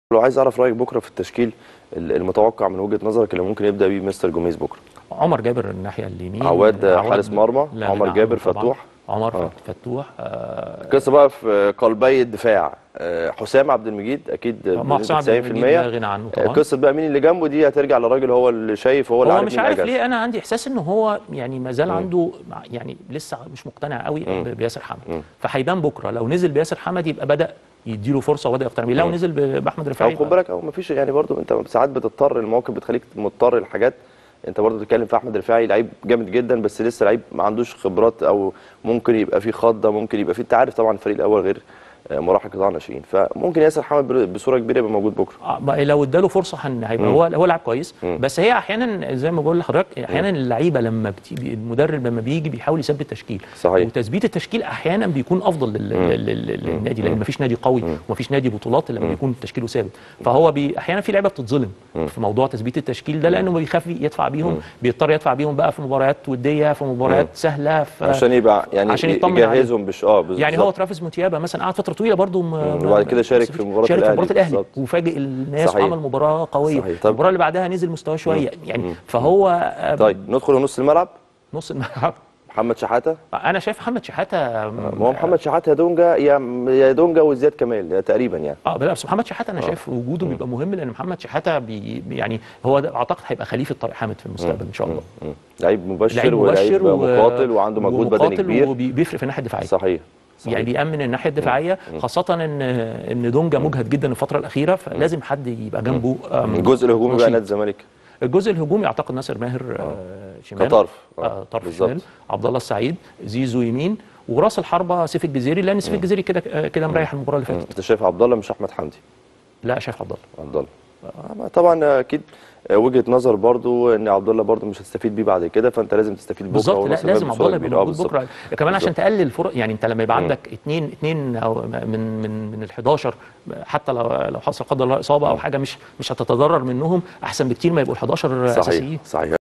لو عايز اعرف رايك بكره في التشكيل المتوقع من وجهه نظرك اللي ممكن يبدا بيه مستر جوميز بكره عمر جابر الناحيه اليمين عواد حارس مرمى لا عمر غنى جابر عنه طبعاً. فتوح عمر آه. فتوح آه قصه بقى في قلبي الدفاع آه، حسام عبد المجيد اكيد ما حسام بنسبه عبد المجيد لا 90% غنى عنه آه، طبعا قصه بقى مين اللي جنبه دي هترجع للراجل هو اللي شايف هو اللي هو عارف مش مين عارف الأجل. ليه انا عندي احساس ان هو يعني ما زال عنده يعني لسه مش مقتنع قوي ب- بياسر حمد فهيبان بكره لو نزل بياسر حمد يبقى بدا يديله فرصه وبدا يقتنع بيه لو نزل ب- باحمد رفاعي او خد بالك او مفيش يعني برضو انت ساعات بتضطر المواقف بتخليك مضطر لحاجات انت برضو بتتكلم في احمد رفاعي لعيب جامد جدا بس لسه لعيب ما عندوش خبرات او ممكن يبقى فيه خضه ممكن يبقى فيه انت عارف طبعا الفريق الاول غير آه، مراحل قطاع الناشئين فممكن ياسر حمد بر- بصوره كبيره يبقى موجود بكره آه، بقى لو اداله فرصه هن- هيبقى هو هو لاعب كويس بس هي احيانا زي ما بقول لحضرتك احيانا اللعيبه لما بتيجي المدرب لما بيجي بيحاول يثبت تشكيل صحيح. وتثبيت التشكيل احيانا بيكون افضل لل- لل- لل- للنادي لان مفيش نادي قوي ومفيش نادي بطولات الا لما بيكون تشكيله ثابت فهو بي احيانا في لعيبه بتتظلم في موضوع تثبيت التشكيل ده لانه بيخاف يدفع بيهم بيضطر يدفع بيهم بقى في مباريات وديه في مباريات سهله في عشان يبقى يعني عشان يطمن عليه. يجهزهم بش اه بالظبط يعني هو ترافيس موتيابا مثلا قعد فتره طويله برضه م- وبعد كده شارك في مباراة شارك في الأهلي. مباراه الاهلي بالظبط. وفاجئ الناس صحيح. وعمل مباراه قويه صحيح. طب- المباراه اللي بعدها نزل مستواه شويه يعني فهو آه، طيب ندخل نص الملعب نص الملعب محمد شحاته انا شايف محمد شحاته ما هو محمد شحاته يا دونجا يا يا دونجا وزياد كمال يا تقريبا يعني اه بس محمد شحاته انا شايف وجوده بيبقى مهم لان محمد شحاته بي يعني هو ده اعتقد هيبقى خليفه طارق حامد في المستقبل ان شاء الله مم. لعيب مبشر لعيب ولعيب مبشر و- مقاتل وعنده مجهود بدني ومقاتل كبير وبيفرق في الناحيه الدفاعيه صحيح صحيح يعني بيأمن الناحيه الدفاعيه خاصه ان ان دونجا مجهد جدا الفتره الاخيره فلازم حد يبقى جنبه آم، الجزء الهجومي بقى نشيط. نادي الزمالك الجزء الهجومي اعتقد ناصر ماهر آه، شمال كطرف. آه، آه طرف بالظبط. شمال عبد الله السعيد زيزو يمين وراس الحربه سيف الجزيري لان سيف الجزيري كده آه، كده مريح المباراه اللي فاتت انت شايف عبد الله مش احمد حمدي لا شايف عبد الله عبد الله آه، طبعا اكيد وجهه نظر برضو ان عبد الله برضو مش هتستفيد بيه بعد كده فانت لازم تستفيد بكره بالظبط لا ونصر لازم بصورة عبد الله يبقى كبيرة. آه، موجود بالظبط. بكره كمان عشان بالظبط. تقلل فرق يعني انت لما يبقى عندك اثنين اثنين او من من من ال 11 حتى لو لو حصل قدر الله اصابه او حاجه مش مش هتتضرر منهم احسن بكتير ما يبقوا ال 11 صحيح اساسيين صحيح